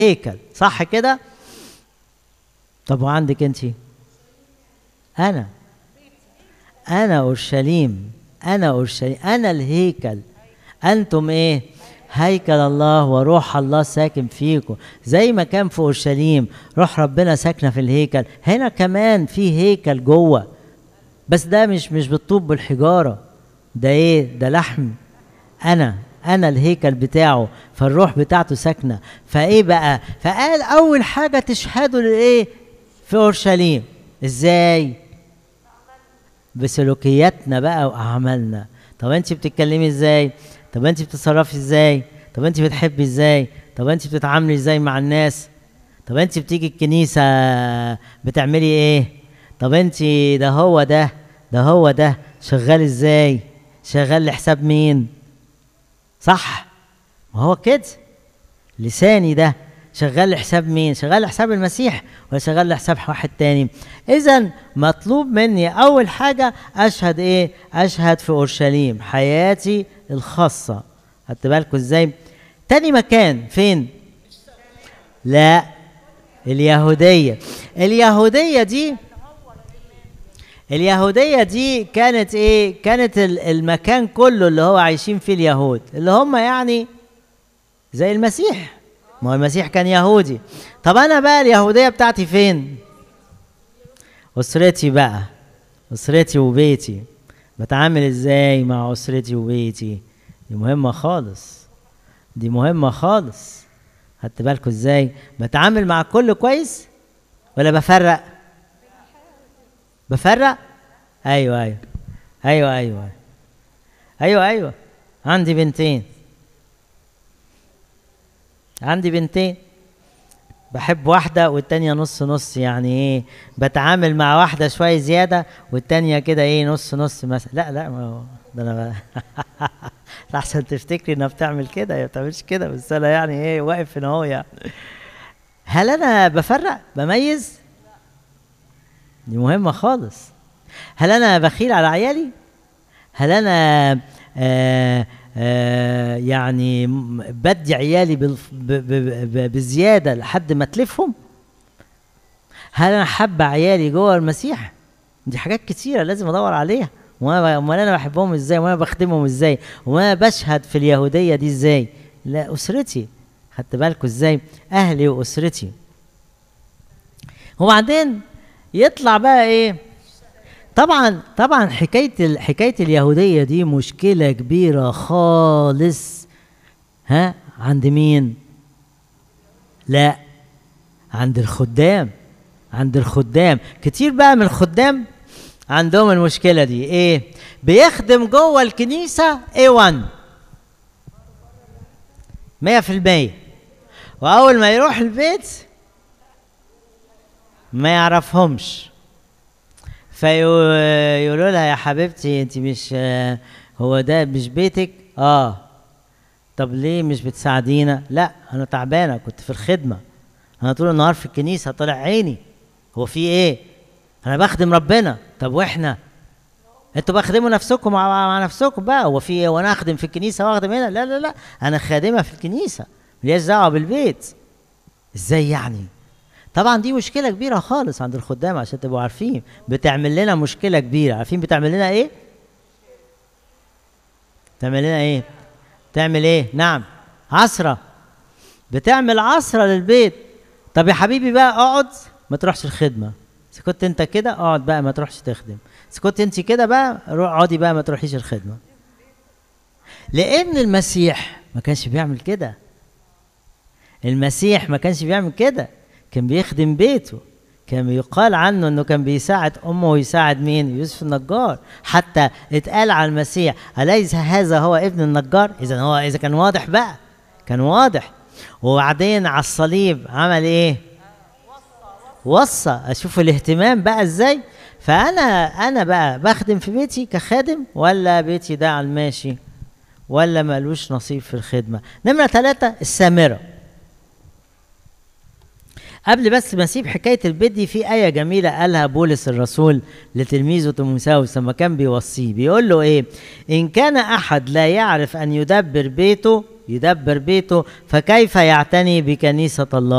هيكل صح كده طب وعندك انت انا انا اورشليم انا اورشليم انا الهيكل انتم ايه هيكل الله وروح الله ساكن فيكم زي ما كان في اورشليم روح ربنا ساكنه في الهيكل هنا كمان في هيكل جوه بس ده مش مش بالطوب بالحجاره ده ايه ده لحم انا انا الهيكل بتاعه فالروح بتاعته ساكنه فايه بقى فقال اول حاجه تشهدوا لايه في اورشليم ازاي بسلوكياتنا بقى واعمالنا طب انت بتتكلمي ازاي طب انت بتتصرفي ازاي طب انت بتحبي ازاي طب انت بتتعاملي ازاي مع الناس طب انت بتيجي الكنيسه بتعملي ايه طب انت ده هو ده ده هو ده شغال ازاي شغال لحساب مين صح ما هو كده لساني ده شغال لحساب مين شغال لحساب المسيح ولا شغال لحساب واحد تاني اذا مطلوب مني اول حاجه اشهد ايه اشهد في اورشليم حياتي الخاصه خدت بالكم ازاي تاني مكان فين لا اليهوديه اليهوديه دي اليهودية دي كانت ايه؟ كانت المكان كله اللي هو عايشين فيه اليهود، اللي هم يعني زي المسيح. ما هو المسيح كان يهودي. طب انا بقى اليهودية بتاعتي فين؟ أسرتي بقى. أسرتي وبيتي. بتعامل ازاي مع أسرتي وبيتي؟ دي مهمة خالص. دي مهمة خالص. خدت بالكم ازاي؟ بتعامل مع الكل كويس؟ ولا بفرق؟ بفرق ايوه ايوه ايوه ايوه ايوه ايوه عندي بنتين عندي بنتين بحب واحدة والتانية نص نص يعني ايه بتعامل مع واحدة شوية زيادة والتانية كده ايه نص نص مثلا لا لا ما هو ده انا احسن تفتكري انها بتعمل كده هي بتعملش كده بس انا يعني ايه واقف هنا اهو يعني هل انا بفرق بميز دي مهمة خالص هل أنا بخيل على عيالي؟ هل أنا آآ آآ يعني بدي عيالي بزيادة لحد ما أتلفهم؟ هل أنا حابة عيالي جوه المسيح؟ دي حاجات كتيرة لازم أدور عليها وأنا أمال أنا بحبهم إزاي؟ وأنا بخدمهم إزاي؟ وأنا بشهد في اليهودية دي إزاي؟ لا أسرتي خدت بالكم إزاي؟ أهلي وأسرتي وبعدين يطلع بقى ايه طبعا طبعا حكايه حكايه اليهوديه دي مشكله كبيره خالص ها عند مين لا عند الخدام عند الخدام كتير بقى من الخدام عندهم المشكله دي ايه بيخدم جوه الكنيسه A1 مية في المية وأول ما يروح البيت ما يعرفهمش فيقولوا لها يا حبيبتي انت مش هو ده مش بيتك اه طب ليه مش بتساعدينا لا انا تعبانه كنت في الخدمه انا طول النهار في الكنيسه طالع عيني هو في ايه انا بخدم ربنا طب واحنا انتوا بخدموا نفسكم مع, مع نفسكم بقى هو في ايه وانا اخدم في الكنيسه واخدم هنا لا لا لا انا خادمه في الكنيسه ملياش دعوه بالبيت ازاي يعني طبعا دي مشكله كبيره خالص عند الخدام عشان تبقوا عارفين بتعمل لنا مشكله كبيره عارفين بتعمل لنا ايه بتعمل لنا ايه بتعمل ايه نعم عصره بتعمل عصره للبيت طب يا حبيبي بقى اقعد ما تروحش الخدمه اذا كنت انت كده اقعد بقى ما تروحش تخدم اذا كنت انت كده بقى روح اقعدي بقى ما تروحيش الخدمه لان المسيح ما كانش بيعمل كده المسيح ما كانش بيعمل كده كان بيخدم بيته كان يقال عنه انه كان بيساعد امه ويساعد مين يوسف النجار حتى اتقال على المسيح اليس هذا هو ابن النجار اذا هو اذا كان واضح بقى كان واضح وبعدين على الصليب عمل ايه وصى اشوف الاهتمام بقى ازاي فانا انا بقى بخدم في بيتي كخادم ولا بيتي ده على الماشي ولا مالوش نصيب في الخدمه نمره ثلاثة السامره قبل بس ما اسيب حكايه البيت دي في ايه جميله قالها بولس الرسول لتلميذه تيموثاوس لما كان بيوصيه بيقول له ايه ان كان احد لا يعرف ان يدبر بيته يدبر بيته فكيف يعتني بكنيسة الله